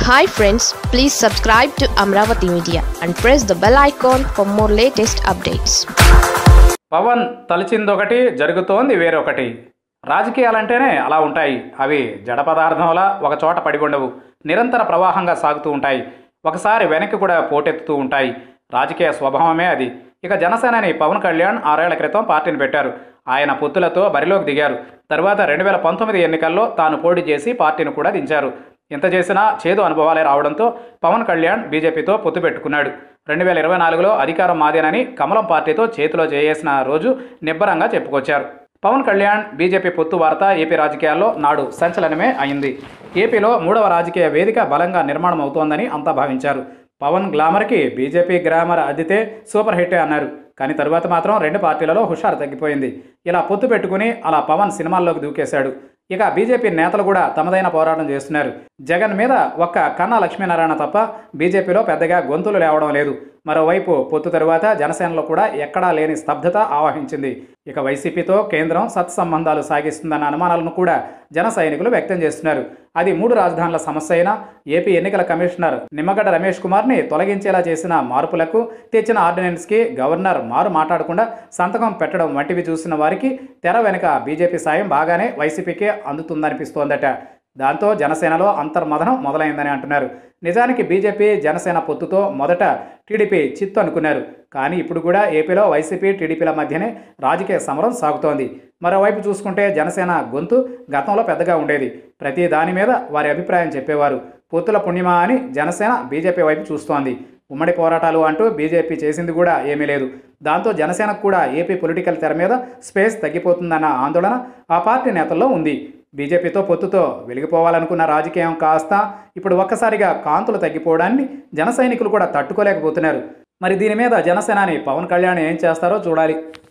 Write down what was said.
hi friends please subscribe to Amaravati media and press the bell icon for more latest updates Pawan తలిచిందొకటి జరుగుతోంది వేరొకటి రాజకీయాలంటేనే అలా ఉంటాయి అవి జడ పదార్థంలా ఒక చోట పడి ఉండవు నిరంతర ప్రవాహంగా సాగుతూ ఉంటాయి ఒకసారి వెనక్కి కూడా పోటెత్తుతూ ఉంటాయి రాజకీయ స్వభావమే అది ఇక జనసేనని పవన్ కళ్యాణ్ ఆరేళ్ల క్రితం పార్టీని పెట్టారు ఆయన పొత్తులతో బరిలోకి దిగారు తర్వాత రెండు వేల పంతొమ్మిది ఎన్నికల్లో తాను పోటీ చేసి పార్టీని కూడా దించారు ఇంత చేసినా చేదు అనుభవాలే రావడంతో పవన్ కళ్యాణ్ బీజేపీతో పొత్తు పెట్టుకున్నాడు రెండు వేల ఇరవై నాలుగులో అధికారం మాదేనని కమలం పార్టీతో చేతిలో చేయేసిన రోజు నిబ్బరంగా చెప్పుకొచ్చారు పవన్ కళ్యాణ్ బీజేపీ పొత్తు వార్త ఏపీ రాజకీయాల్లో నాడు సంచలనమే అయింది ఏపీలో మూడవ రాజకీయ వేదిక బలంగా నిర్మాణం అవుతోందని అంతా భావించారు పవన్ గ్లామర్కి బీజేపీ గ్రామర్ అద్దితే సూపర్ హిట్టే అన్నారు కానీ తరువాత మాత్రం రెండు పార్టీలలో హుషారు తగ్గిపోయింది ఇలా పొత్తు పెట్టుకుని అలా పవన్ సినిమాల్లోకి దూకేశాడు ఇక బీజేపీ నేతలు కూడా తమదైన పోరాటం చేస్తున్నారు జగన్ మీద ఒక్క కన్నా లక్ష్మీనారాయణ తప్ప బీజేపీలో పెద్దగా గొంతులు లేవడం లేదు మరోవైపు పొత్తు తరువాత జనసేనలో కూడా ఎక్కడా లేని స్తబ్దత ఆవహించింది ఇక వైసీపీతో కేంద్రం సత్సంబంధాలు సాగిస్తుందన్న అనుమానాలను కూడా జన సైనికులు వ్యక్తం చేస్తున్నారు అది మూడు రాజధానుల సమస్య అయినా ఏపీ ఎన్నికల కమిషనర్ నిమ్మగడ్డ రమేష్ కుమార్ని తొలగించేలా చేసిన మార్పులకు తెచ్చిన ఆర్డినెన్స్కి గవర్నర్ మారు మాట్లాడకుండా సంతకం పెట్టడం వంటివి చూసిన వారికి తెర వెనుక బీజేపీ సాయం బాగానే వైసీపీకే అందుతుందనిపిస్తోందట దాంతో జనసేనలో అంతర్మథనం మొదలైందని అంటున్నారు నిజానికి బీజేపీ జనసేన పొత్తుతో మొదట టీడీపీ చిత్తు అనుకున్నారు కానీ ఇప్పుడు కూడా ఏపీలో వైసీపీ టీడీపీల మధ్యనే రాజకీయ సమరం సాగుతోంది మరోవైపు చూసుకుంటే జనసేన గొంతు గతంలో పెద్దగా ఉండేది ప్రతి దాని మీద వారి అభిప్రాయం చెప్పేవారు పొత్తుల పుణ్యమా అని జనసేన బీజేపీ వైపు చూస్తోంది ఉమ్మడి పోరాటాలు అంటూ బీజేపీ చేసింది కూడా ఏమీ లేదు దాంతో జనసేనకు కూడా ఏపీ పొలిటికల్ తెర మీద స్పేస్ తగ్గిపోతుందన్న ఆందోళన ఆ పార్టీ నేతల్లో ఉంది బీజేపీతో పొత్తుతో వెలిగిపోవాలనుకున్న రాజకీయం కాస్త ఇప్పుడు ఒక్కసారిగా కాంతులు తగ్గిపోవడాన్ని జన సైనికులు కూడా తట్టుకోలేకపోతున్నారు మరి దీని మీద జనసేనాని పవన్ కళ్యాణ్ ఏం చేస్తారో చూడాలి